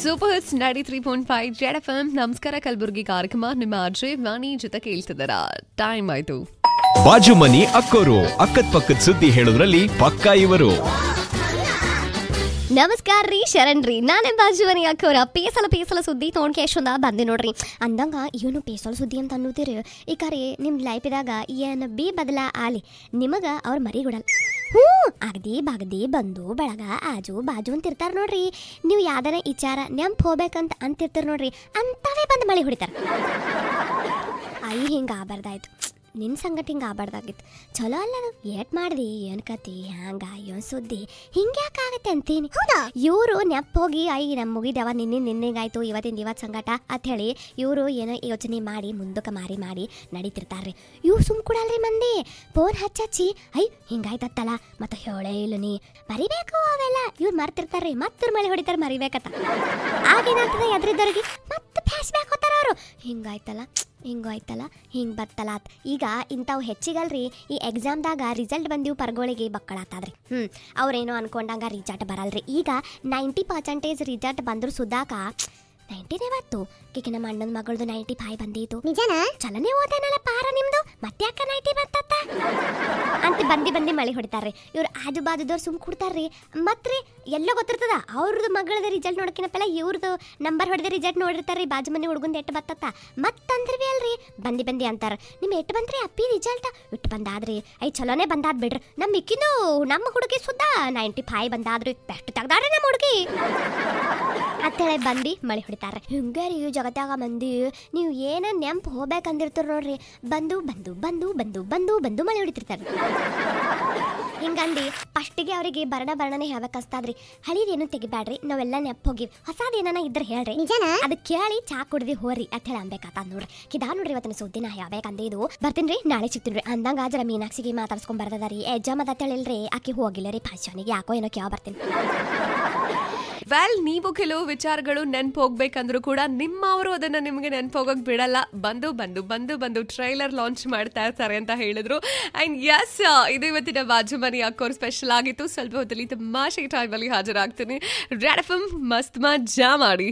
Super hits ninety three point five Z F M ನಮಸ್ಕಾರ ಕಲಬುರಗಿ ಕಾರ್ಯಕ್ರಮ ನಿಮ್ಮ ಅಜಯ್ ವಾಣಿ ಜೊತೆ ಕೇಳ್ತಿದ್ದಾರ ಟೈಮ್ ಆಯ್ತು ಬಾಜು ಮನಿ ಅಕ್ಕೋರು ಅಕ್ಕದ್ ಪಕ್ಕದ ಸುದ್ದಿ ಹೇಳೋದ್ರಲ್ಲಿ ಪಕ್ಕ ಇವರು ನಮಸ್ಕಾರ ರೀ ಶರಣ್ ರೀ ನಾನೇ ಬಾಜುವನಿ ಅಕ್ಕೋರ ಪೇಸಲ ಪೇಸಲ ಸುದ್ದಿ ತೊಗೊಂಡ್ ಕೇಶೊಂದ ಬಂದೆ ನೋಡ್ರಿ ಅಂದಂಗ ಇವನು ಪೇಸಲ ಸುದ್ದಿ ಅಂತ ಅನ್ನೋತೀರಿ ಈ ಕಾರಿ ನಿಮ್ಮ ಲೈಫಿದಾಗ ಏನ್ ಬಿ ಬದಲ ಆಲಿ ನಿಮಗ ಅವ್ರ ಮರಿಗುಡಲ್ ಹ್ಞೂ ಅಗದಿ ಬಾಗದಿ ಬಂದು ಬೆಳಗ ಆಜು ಬಾಜು ಅಂತ ಇರ್ತಾರ ನೋಡ್ರಿ ನೀವು ಯಾವ್ದಾರ ವಿಚಾರ ನೆಂಪ್ ಹೋಗ್ಬೇಕಂತ ಅಂತಿರ್ತಾರ ನೋಡ್ರಿ ಅಂತವೇ ಬಂದು ಮಳೆ ಹೊಡಿತಾರ ಐ ಹಿಂಗೆ ಆಗಬಾರ್ದಾಯ್ತು ನಿನ್ನ ಸಂಗತಿ ಹಿಂಗೆ ಆಗಬಾರ್ದಾಗಿತ್ತು ಚಲೋ ಅಲ್ಲ ಅದು ಏಟ್ ಮಾಡ್ದಿ ಏನ್ ಕತಿ ಹ್ಯಾಂಗ ಏನ್ ಸುದ್ದಿ ಹಿಂಗ್ಯಾಕೆ ಆಗತ್ತೆ ಅಂತೀನಿ ಹೌದಾ ಇವರು ನೆಪ್ ಹೋಗಿ ಐ ನಮ್ಮ ಮುಗಿದವ ನಿನ್ನೆ ನಿನ್ನೆಗಾಯ್ತು ಇವತ್ತಿಂದ ಇವತ್ತು ಸಂಗಟ ಅಂತ ಹೇಳಿ ಇವರು ಏನೋ ಯೋಚನೆ ಮಾಡಿ ಮುಂದಕ್ಕೆ ಮಾರಿ ಮಾಡಿ ನಡೀತಿರ್ತಾರ್ರಿ ಇವ್ರು ಸುಮ್ ಕೊಡಲ್ರಿ ಮಂದಿ ಫೋನ್ ಹಚ್ಚಿ ಐ ಹಿಂಗಾಯ್ತತ್ತಲ್ಲ ಮತ್ತೆ ಹೇಳೇ ಇಲ್ಲ ನೀ ಮರಿಬೇಕು ಅವೆಲ್ಲ ಇವ್ರು ಮರ್ತಿರ್ತಾರ್ರಿ ಮತ್ತೆ ಮಳೆ ಹೊಡಿತಾರೆ ಮರಿಬೇಕತ್ತ ಆಗೇನಾಗ್ತದೆ ಎದ್ರಿದ್ದವ್ರಿಗೆ ಮತ್ತೆ ಫ್ಯಾಶ್ ಬ್ಯಾಕ್ ಹೋತಾರ ಅವರು ಹಿಂಗಾಯ್ತಲ್ಲ ಹಿಂಗಾಯ್ತಲ್ಲ ಹಿಂಗೆ ಬತ್ತಲ್ಲ ಆತ್. ಈಗ ಇಂಥವು ಹೆಚ್ಚಿಗಲ್ರಿ ಈ ಎಕ್ಸಾಮ್ದಾಗ ರಿಸಲ್ಟ್ ಬಂದಿವು ಪರ್ಗಳಿಗೆ ಬಕ್ಕಳಾತಾದ್ರಿ ಹ್ಞೂ ಅವ್ರೇನೋ ಅನ್ಕೊಂಡಂಗ ರಿಸಲ್ಟ್ ಬರಲ್ರಿ ಈಗ ನೈಂಟಿ ಪರ್ಸೆಂಟೇಜ್ ರಿಸಲ್ಟ್ ಬಂದ್ರು ಸುದ್ದಾಕ ನೈಂಟಿನೇ ಬತ್ತು ಕೇಕೆ ನಮ್ಮ ಅಣ್ಣನ ಮಗಳದು ನೈಂಟಿ ಫೈವ್ ಬಂದಿತ್ತು ನಿಜನ ಚಲನೆ ಓದೇನಲ್ಲ ಪಾರ ನಿಮ್ದು ಮತ್ತೆ ಯಾಕ ನೈಂಟಿ ಬಂತತ್ತ ಅಂತ ಬಂದಿ ಬಂದಿ ಮಳೆ ಹೊಡಿತಾರ್ರಿ ಇವ್ರು ಆಜು ಬಾಜುದವ್ರು ಸುಮ್ ಕೊಡ್ತಾರ್ರಿ ಮತ್ರಿ ಎಲ್ಲ ಗೊತ್ತಿರ್ತದ ಅವ್ರದ್ದು ಮಗಳದ ರಿಸಲ್ಟ್ ನೋಡಕಿನಪ್ಪಲ್ಲ ಇವ್ರದ್ದು ನಂಬರ್ ಹೊಡೆದ ರಿಸಲ್ಟ್ ನೋಡಿರ್ತಾರ್ರಿ ಬಾಜು ಮನೆ ಹುಡುಗಂದು ಎಟ್ಟು ಬತ್ತತ್ತ ಮತ್ತಂದ್ರಿ ಅಲ್ರಿ ಬಂದಿ ಬಂದಿ ಅಂತಾರ ನಿಮ್ ಎಟ್ಟು ಬಂದ್ರಿ ಅಪ್ಪಿ ರಿಸಲ್ಟ್ ಇಟ್ಟು ಬಂದಾದ್ರಿ ಐ ಚಲೋನೆ ಬಂದಾದ್ ಬಿಡ್ರಿ ನಮ್ಮ ಮಿಕ್ಕಿನೂ ನಮ್ಮ ಹುಡುಗಿ ಸುದ್ದ ನೈಂಟಿ ಫೈವ್ ಬಂದಾದ್ರಿ ಬೆಸ್ಟ್ ತೆಗ್ದಾಡ್ರಿ ನಮ್ಮ ಹುಡುಗಿ ಅತ್ತೇಳೆ ಬಂದು ಮಳೆ ಹೊಡಿತಾರೆ ಹಿಂಗಾರಿ ಜಗತ್ತಾಗ ಮಂದಿ ನೀವು ಏನ ನೆಂಪ್ ಹೋಗ್ಬೇಕಂದಿರ್ತೀರ ನೋಡ್ರಿ ಬಂದು ಬಂದು ಬಂದು ಬಂದು ಬಂದು ಬಂದು ಮಳೆ ಹೊಡಿತಿರ್ತಾರೆ ಹಿಂಗಂದು ಫಸ್ಟಿಗೆ ಅವರಿಗೆ ಬರಣ ಬರಣನೆ ಹೇಳ್ಬೇಕಸ್ತಾದ್ರಿ ಹಳಿದೇನು ತೆಗಿಬ್ಯಾಡ್ರಿ ನಾವೆಲ್ಲ ನೆಪ್ ಹೋಗಿವಿ ಹೊಸದೇನ ಇದ್ರೆ ಹೇಳ್ರಿ ನಿಜನ ಅದ್ ಕೇಳಿ ಚಾ ಕುಡ್ದಿ ಹೋರಿ ಅಂತ ಹೇಳಿ ಅನ್ಬೇಕಾತ ನೋಡ್ರಿ ಕಿದಾ ನೋಡ್ರಿ ಇವತ್ತಿನ ಸುದ್ದಿ ನಾ ಹೇಳ್ಬೇಕಂದೆ ಇದು ಬರ್ತೀನ್ರಿ ನಾಳೆ ಸಿಗ್ತೀನ್ರಿ ಅಂದಂಗ ಜರ ಮೀನಾಕ್ಷಿಗೆ ಮಾತಾಡ್ಸ್ಕೊಂಡ್ ಬರ್ತದ ರೀ ಎಜ್ಜಾಮ್ ಅದ ಹೇಳಿಲ್ರಿ ಆಕಿ ಹೋಗಿಲ್ಲ ರೀ ಫಂಕ್ಷನಿಗೆ ಯಾಕೋ ಏನೋ ಕೇಳ ಬರ್ತೀನಿ ವೆಲ್ ನೀವು ಕೆಲವು ವಿಚಾರಗಳು ನೆನ್ಪು ಹೋಗ್ಬೇಕಂದ್ರೂ ಕೂಡ ನಿಮ್ಮವರು ಅದನ್ನ ನಿಮಗೆ ನೆನ್ಪು ಹೋಗಕ್ ಬಿಡಲ್ಲ ಬಂದು ಬಂದು ಬಂದು ಬಂದು ಟ್ರೈಲರ್ ಲಾಂಚ್ ಮಾಡ್ತಾ ಇರ್ತಾರೆ ಅಂತ ಹೇಳಿದ್ರು ಅಂಡ್ ಎಸ್ ಇದು ಇವತ್ತಿನ ಬಾಜು ಮನಿ ಅಕ್ಕೋರ್ ಸ್ಪೆಷಲ್ ಆಗಿತ್ತು ಸ್ವಲ್ಪ ಹೊತ್ತಲ್ಲಿ ತಮಾಷೆ ಟೈಮಲ್ಲಿ ಹಾಜರಾಗ್ತೀನಿ ರೆಡ್ ಎಫ್ ಮಸ್ತ್ ಮಜಾ ಮಾಡಿ